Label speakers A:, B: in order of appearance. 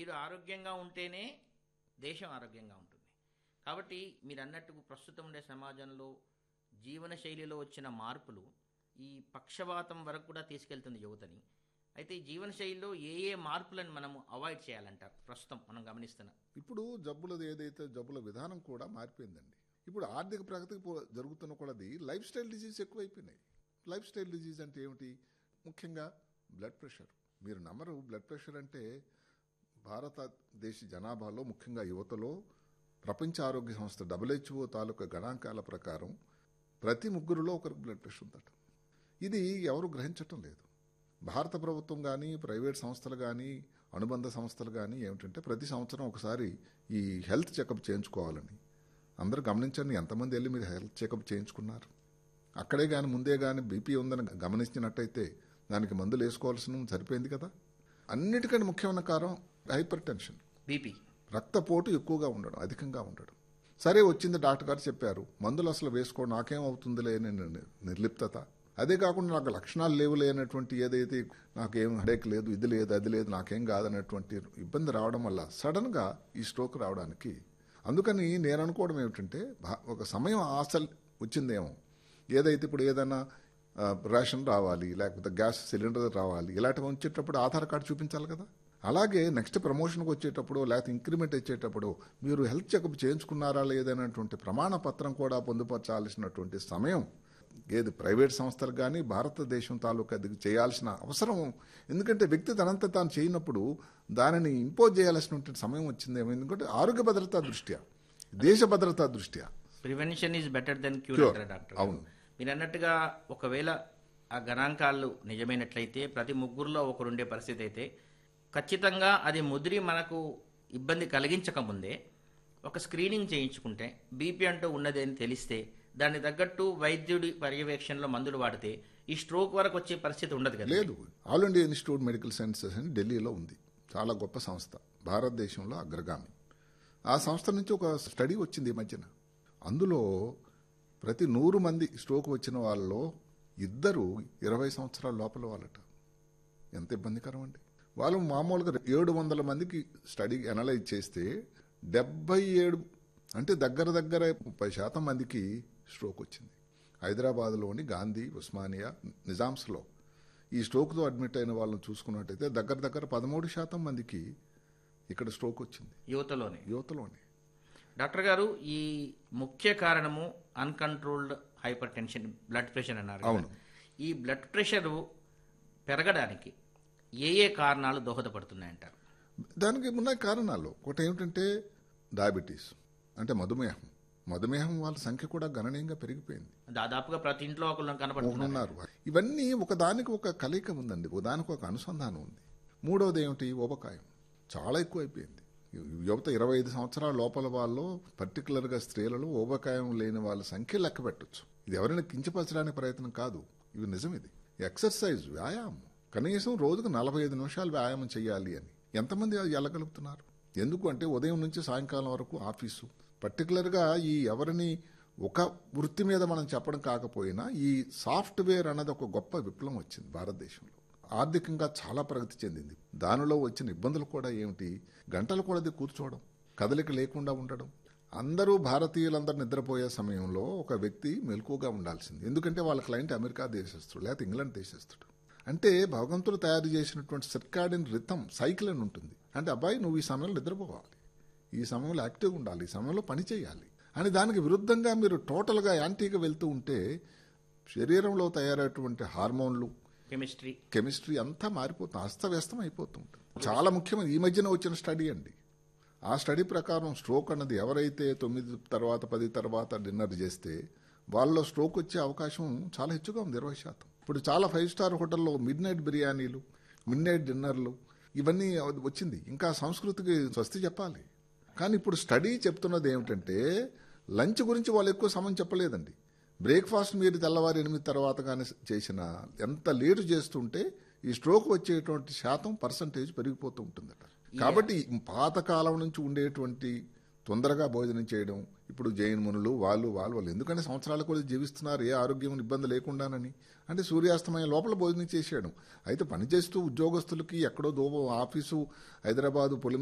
A: మీరు ఆరోగ్యంగా ఉంటేనే దేశం ఆరోగ్యంగా ఉంటుంది కాబట్టి మీరు అన్నట్టు ప్రస్తుతం ఉండే సమాజంలో జీవన శైలిలో వచ్చిన మార్పులు ఈ పక్షవాతం వరకు కూడా తీసుకెళ్తుంది యువతని అయితే ఈ జీవన శైలిలో ఏ ఏ మార్పులను మనము అవాయిడ్ చేయాలంటారు ప్రస్తుతం మనం గమనిస్తున్నాం
B: ఇప్పుడు జబ్బులది ఏదైతే జబ్బుల విధానం కూడా మారిపోయిందండి ఇప్పుడు ఆర్థిక ప్రగతికి పో- జరుగుతున్న కొలది లైఫ్ స్టైల్ డిజీజ్ ఎక్కువైపోయినాయి లైఫ్ స్టైల్ డిజీజ్ అంటే ఏమిటి ముఖ్యంగా బ్లడ్ ప్రెషర్ మీరు నమ్మరు బ్లడ్ ప్రెషర్ అంటే భారతదేశ జనాభాలో ముఖ్యంగా యువతలో ప్రపంచ ఆరోగ్య సంస్థ డబ్ల్యూహెచ్ఓ తాలూకా గణాంకాల ప్రకారం ప్రతి ముగ్గురులో ఒకరికి బ్లడ్ ప్రెషర్ ఉందట ఇది ఎవరు గ్రహించటం లేదు భారత ప్రభుత్వం కానీ ప్రైవేట్ సంస్థలు కానీ అనుబంధ సంస్థలు కానీ ఏమిటంటే ప్రతి సంవత్సరం ఒకసారి ఈ హెల్త్ చెకప్ చేయించుకోవాలని అందరూ గమనించండి ఎంతమంది వెళ్ళి మీరు హెల్త్ చెకప్ చేయించుకున్నారు అక్కడే కానీ ముందే కానీ బీపీ ఉందని గమనించినట్టయితే దానికి మందులు వేసుకోవాల్సిన సరిపోయింది కదా అన్నిటికంటే ముఖ్యమైన కారణం హైపర్ టెన్షన్
A: బీపీ
B: రక్తపోటు ఎక్కువగా ఉండడం అధికంగా ఉండడం సరే వచ్చింది డాక్టర్ గారు చెప్పారు మందులు అసలు వేసుకో నాకేం అవుతుందిలే అని నిర్- నిర్లిప్తత అదే కాకుండా నాకు లక్షణాలు లేవు లేనటువంటి ఏదైతే నాకేం హెడేక్ లేదు ఇది లేదు అది లేదు నాకేం కాదనేటువంటి ఇబ్బంది రావడం వల్ల సడన్గా ఈ స్ట్రోక్ రావడానికి అందుకని నేను అనుకోవడం ఏమిటంటే భా- ఒక సమయం ఆశ వచ్చిందేమో ఏదైతే ఇప్పుడు ఏదైనా ఆ, రేషన్ రావాలి లేకపోతే గ్యాస్ సిలిండర్ రావాలి ఇలాంటివి వచ్చేటప్పుడు ఆధార్ కార్డు చూపించాలి కదా అలాగే నెక్స్ట్ ప్రమోషన్కి వచ్చేటప్పుడు లేకపోతే ఇంక్రిమెంట్ వచ్చేటప్పుడు మీరు హెల్త్ చెకప్ చేయించుకున్నారా లేదనేటువంటి ప్రమాణ పత్రం కూడా పొందుపరచాల్సినటువంటి సమయం ఏది ప్రైవేట్ సంస్థలు కానీ భారతదేశం తాలూకా అది చేయాల్సిన అవసరం ఎందుకంటే వ్యక్తి తనంతా తాను చేయనప్పుడు దానిని ఇంపోజ్ చేయాల్సినటువంటి సమయం వచ్చిందేమో ఎందుకంటే ఆరోగ్య భద్రతా దృష్ట్యా దేశ భద్రతా దృష్ట్యా
A: prevention is better than cure
B: Cure.
A: అంటారు డాక్టర్
B: అవును.
A: మీరు అన్నట్టుగా ఒకవేళ ఆ గణాంకాలు నిజమైనట్లయితే ప్రతి ముగ్గురులో ఒకరుండే పరిస్థితి అయితే ఖచ్చితంగా అది ముదిరి మనకు ఇబ్బంది కలిగించకముందే ఒక స్క్రీనింగ్ చేయించుకుంటే బీపీ అంటూ ఉన్నది అని తెలిస్తే దానికి తగ్గట్టు వైద్యుడి పర్యవేక్షణలో మందులు వాడితే ఈ స్ట్రోక్ వరకు వచ్చే పరిస్థితి ఉండదు కదా
B: లేదు All India Institute Medical Sciences అని ఢిల్లీలో ఉంది చాలా గొప్ప సంస్థ భారతదేశంలో అగ్రగామి ఆ సంస్థ నుంచి ఒక స్టడీ వచ్చింది ఈ మధ్యన అందులో ప్రతి నూరు మంది స్ట్రోక్ వచ్చిన వాళ్ళలో ఇద్దరు ఇరవై సంవత్సరాల లోపల వాళ్ళట ఎంత ఇబ్బందికరం అండి వాళ్ళు మామూలుగా ఏడు వందల మందికి స్టడీ అనలైజ్ చేస్తే డెబ్బై ఏడు అంటే దగ్గర దగ్గర ముప్పై శాతం మందికి స్ట్రోక్ వచ్చింది హైదరాబాద్లోని గాంధీ ఉస్మానియా నిజామ్స్లో ఈ స్ట్రోక్తో అడ్మిట్ అయిన వాళ్ళని చూసుకున్నట్టయితే దగ్గర దగ్గర పదమూడు శాతం మందికి ఇక్కడ స్ట్రోక్ వచ్చింది
A: యువతలోనే
B: యువతలోనే
A: డాక్టర్ గారు ఈ ముఖ్య కారణము uncontrolled hypertension blood pressure అన్నారు కదా.
B: అవును.
A: ఈ బ్లడ్ ప్రెషర్ పెరగడానికి ఏ ఏ కారణాలు దోహదపడుతున్నాయంటారు
B: దానికి ఉన్న కారణాలు ఒకటి ఏమిటంటే డయాబెటీస్ అంటే మధుమేహం మధుమేహం వాళ్ళ సంఖ్య కూడా గణనీయంగా పెరిగిపోయింది
A: దాదాపుగా ప్రతి ఇంట్లో ఒకళ్ళు కనపడుతున్నారు
B: ఉన్నారు ఇవన్నీ ఒకదానికి ఒక కలయిక ఉందండి ఒకదానికి ఒక అనుసంధానం ఉంది మూడవది ఏమిటి ఊబకాయం చాలా ఎక్కువైపోయింది యువత ఇరవై ఐదు సంవత్సరాల లోపల వాళ్ళు పర్టికులర్గా స్త్రీలలో ఊబకాయం లేని వాళ్ళ సంఖ్య లెక్క పెట్టచ్చు ఇది ఎవరైనా కించపరచడానికి ప్రయత్నం కాదు ఇవి నిజం ఇది ఎక్సర్సైజ్ వ్యాయామం కనీసం రోజుకు నలభై ఐదు నిమిషాలు వ్యాయామం చేయాలి అని ఎంతమంది అది వెళ్ళగలుగుతున్నారు ఎందుకు అంటే ఉదయం నుంచి సాయంకాలం వరకు ఆఫీసు పర్టికులర్గా ఈ ఎవరిని ఒక వృత్తి మీద మనం చెప్పడం కాకపోయినా ఈ సాఫ్ట్వేర్ అన్నది ఒక గొప్ప విప్లవం వచ్చింది భారతదేశంలో ఆర్థికంగా చాలా ప్రగతి చెందింది దానిలో వచ్చిన ఇబ్బందులు కూడా ఏమిటి గంటల కొలది కూర్చోవడం కదలిక లేకుండా ఉండడం అందరూ భారతీయులందరూ నిద్రపోయే సమయంలో ఒక వ్యక్తి మెలకుగా ఉండాల్సింది ఎందుకంటే వాళ్ళ క్లయింట్ అమెరికా దేశస్తుడు లేకపోతే ఇంగ్లాండ్ దేశస్తుడు అంటే భగవంతుడు తయారు చేసినటువంటి సర్కాడిన్ రిథం సైకిల్ అని ఉంటుంది అంటే అబ్బాయి నువ్వు ఈ సమయంలో నిద్రపోవాలి ఈ సమయంలో యాక్టివ్గా ఉండాలి ఈ సమయంలో పని చేయాలి అని దానికి విరుద్ధంగా మీరు టోటల్గా యాంటీగా వెళ్తూ ఉంటే శరీరంలో తయారయ్యేటువంటి హార్మోన్లు
A: కెమిస్ట్రీ
B: కెమిస్ట్రీ అంతా మారిపోతుంది అస్తవ్యస్తం అయిపోతూ ఉంటుంది చాలా ముఖ్యమైన ఈ మధ్యన వచ్చిన స్టడీ అండి ఆ స్టడీ ప్రకారం స్ట్రోక్ అన్నది ఎవరైతే తొమ్మిది తర్వాత పది తర్వాత డిన్నర్ చేస్తే వాళ్ళలో స్ట్రోక్ వచ్చే అవకాశం చాలా హెచ్చుగా ఉంది ఇరవై శాతం ఇప్పుడు చాలా ఫైవ్ స్టార్ హోటల్లో మిడ్ నైట్ బిర్యానీలు మిడ్ నైట్ డిన్నర్లు ఇవన్నీ వచ్చింది ఇంకా సంస్కృతికి స్వస్తి చెప్పాలి కానీ ఇప్పుడు స్టడీ చెప్తున్నది ఏమిటంటే లంచ్ గురించి వాళ్ళు ఎక్కువ సమయం చెప్పలేదండి బ్రేక్ఫాస్ట్ మీరు తెల్లవారు ఎనిమిది తర్వాత కానీ చేసిన ఎంత లేటు చేస్తుంటే ఈ స్ట్రోక్ వచ్చేటువంటి శాతం పర్సంటేజ్ పెరిగిపోతూ ఉంటుందట కాబట్టి పాతకాలం నుంచి ఉండేటువంటి తొందరగా భోజనం చేయడం ఇప్పుడు జైన్ మునులు వాళ్ళు వాళ్ళు వాళ్ళు ఎందుకంటే సంవత్సరాల కూడా జీవిస్తున్నారు ఏ ఆరోగ్యం ఇబ్బంది లేకుండానని అంటే సూర్యాస్తమయం లోపల భోజనం చేసేయడం అయితే పనిచేస్తూ ఉద్యోగస్తులకి ఎక్కడో దో ఆఫీసు హైదరాబాదు పొలి